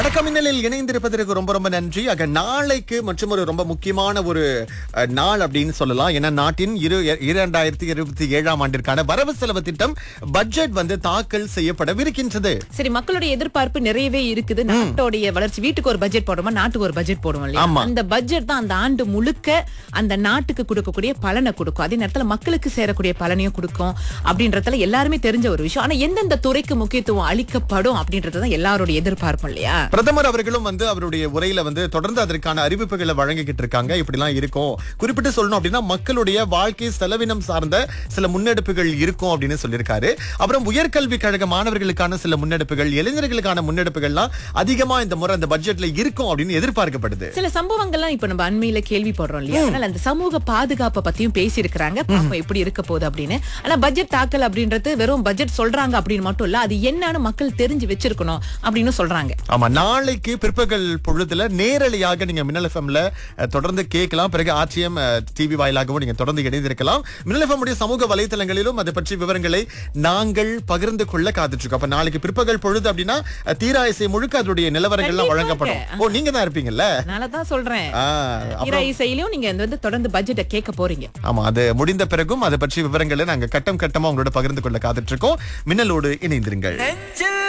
வணக்கம் மின்னலில் இணைந்திருப்பதற்கு ரொம்ப ரொம்ப நன்றி ஆக நாளைக்கு மற்றும் ஒரு ரொம்ப முக்கியமான ஒரு அஹ், நாள் அப்படின்னு சொல்லலாம் ஏன்னா நாட்டின் இரு இரண்டாயிரத்தி இருபத்தி ஏழாம் ஆண்டிற்கான வரவு செலவு திட்டம் பட்ஜெட் வந்து தாக்கல் செய்யப்படவிருக்கின்றது சரி மக்களுடைய எதிர்பார்ப்பு நிறையவே இருக்குது நாட்டோடைய வளர்ச்சி வீட்டுக்கு ஒரு பட்ஜெட் போடுமா நாட்டுக்கு ஒரு பட்ஜெட் போடுவோம் இல்லையா ஆமா. அந்த பட்ஜெட் தான் அந்த ஆண்டு முழுக்க அந்த நாட்டுக்கு கொடுக்கக்கூடிய பலனை கொடுக்கும் அதே நேரத்துல மக்களுக்கு சேரக்கூடிய பலனையும் கொடுக்கும் அப்படின்றதுல எல்லாருமே தெரிஞ்ச ஒரு விஷயம் ஆனா எந்தெந்த துறைக்கு முக்கியத்துவம் அளிக்கப்படும் அப்படின்றது தான் எல்லாரோட எதிர்பார்ப்பும் இல்லையா பிரதமர் அவர்களும் வந்து அவருடைய உரையில வந்து தொடர்ந்து அதற்கான அறிவிப்புகளை வழங்கிக்கிட்டு இருக்காங்க இப்படிலாம் இருக்கும் குறிப்பிட்டு சொல்லணும் அப்படின்னா மக்களுடைய வாழ்க்கை செலவினம் சார்ந்த சில முன்னெடுப்புகள் இருக்கும் அப்படின்னு சொல்லியிருக்காரு அப்புறம் உயர்கல்வி கழக மாணவர்களுக்கான சில முன்னெடுப்புகள் இளைஞர்களுக்கான முன்னெடுப்புகள்லாம் அதிகமா இந்த முறை அந்த பட்ஜெட்ல இருக்கும் அப்படின்னு எதிர்பார்க்கப்படுது சில சம்பவங்கள்லாம் இப்ப நம்ம அண்மையில கேள்விப்படுறோம் இல்லையா அதனால அந்த சமூக பாதுகாப்பை பத்தியும் பேசியிருக்கிறாங்க பாப்போம் எப்படி இருக்க போகுது அப்படின்னு ஆனா பட்ஜெட் தாக்கல் அப்படின்றது வெறும் பட்ஜெட் சொல்றாங்க அப்படின்னு மட்டும் இல்ல அது என்னன்னு மக்கள் தெரிஞ்சு வச்சிருக்கணும் அப்படின்னு சொல்றாங்க ஆமா நாளைக்கு பிற்பகல் பொழுதுல நேரலையாக நீங்க மின்னல் எஃப்எம்ல தொடர்ந்து கேட்கலாம் பிறகு ஆர்டிஎம் டிவி வாயிலாகவும் நீங்க தொடர்ந்து இணைந்திருக்கலாம் மின்னல் எஃப்எம் உடைய சமூக வலைத்தளங்களிலும் அதை பற்றி விவரங்களை நாங்கள் பகிர்ந்து கொள்ள காத்துட்டு இருக்கோம் அப்ப நாளைக்கு பிற்பகல் பொழுது அப்படின்னா அஹ், தீரா இசை முழுக்க அதனுடைய நிலவரங்கள்லாம் வழங்கப்படும் ஓ நீங்க தான் இருப்பீங்கல்ல அதனாலதான் சொல்றேன் ஆ, ஈரா இசையிலும் நீங்க வந்து தொடர்ந்து பட்ஜெட்டை கேட்க போறீங்க ஆமா அது முடிந்த பிறகும் அதை பற்றி விவரங்களை நாங்க கட்டம் கட்டமா உங்களோட பகிர்ந்து கொள்ள காத்துட்டு இருக்கோம் மின்னலோடு இணைந்திருங்கள்